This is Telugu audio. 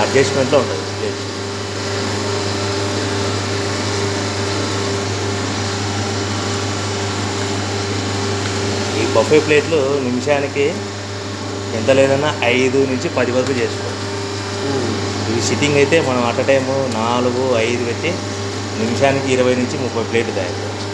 అడ్జస్ట్మెంట్లో ఉంటుంది ప్లేట్ ఈ బఫే ప్లేట్లు నిమిషానికి ఎంత లేదన్నా ఐదు నుంచి పది వరకు చేసుకోవచ్చు ఈ సిట్టింగ్ అయితే మనం అట్ టైము నాలుగు ఐదు పెట్టి నిమిషానికి ఇరవై నుంచి ముప్పై ప్లేట్లు తయారు చేయవచ్చు